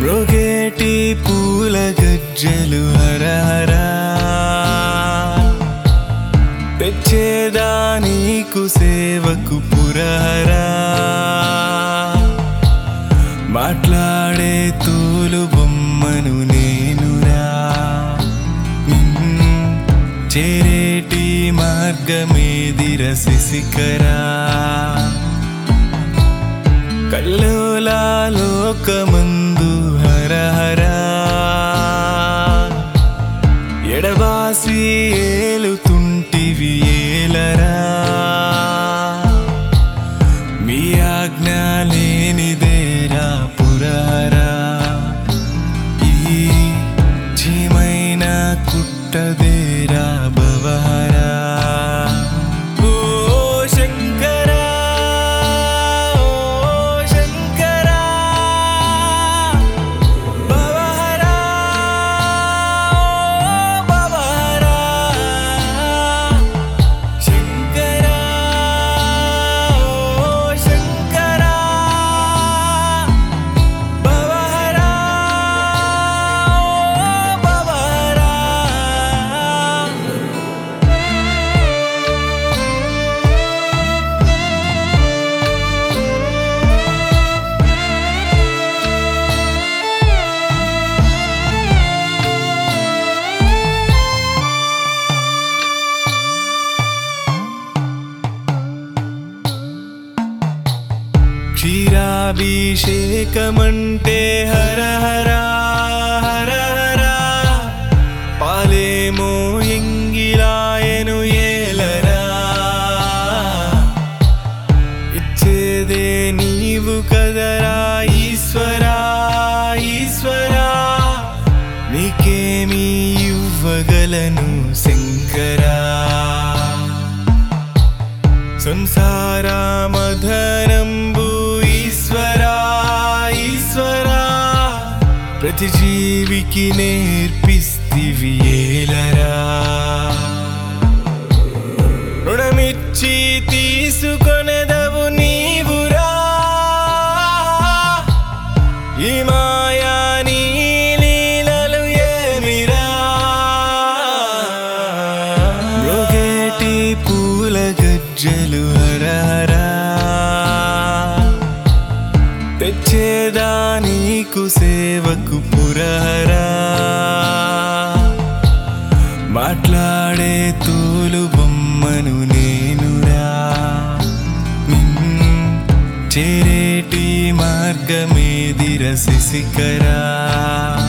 మృగేటి పూల గజ్జలు హరహరా తెచ్చేదా నీకు సేవకు పురహరా మాట్లాడే తోలు బొమ్మను నేనురా ఉమ్, చేరేటి మార్గమేదిర శిశికరా కల్లోలా లోకమందు హరహరా ఎడబాసి ఏలుతుంటివి ఏలరా మీ ఆజ్ఞ లేనిదేరా పురహరా ఈ చీమైన కుట్టదేరా భవహరా ఓ శంకరా ఓ శంకరా భవహరా ఓ భవహరా శంకరా ఓ శంకరా భవహరా ఓ భవహరా క్షీరాభిషేకమంటే హర హర హర హర పాలేమో ఎంగిలాయను ఏలరా ఇచ్చేదే నీవు కదరా ఈశ్వరా ఈశ్వరా నీకేమి ఇవ్వగలను శంకరా సంసార మధనంబు ఈశ్వరా ఈశ్వరా ప్రతి జీవికి నేర్పిస్తివి ఏలరా రుణమిచ్చి తీసుకొనెదవు నీవురా ఈ మాయా నీ లీలలు ఏమిరా మృగేటి పూల గజ్జలు హరహరా తెచ్చేదా నీకు సేవకు పురహరా మాట్లాడే తోలు బొమ్మను నేనురా ఉమ్, చేరేటి మార్గమేదిర శిశికరా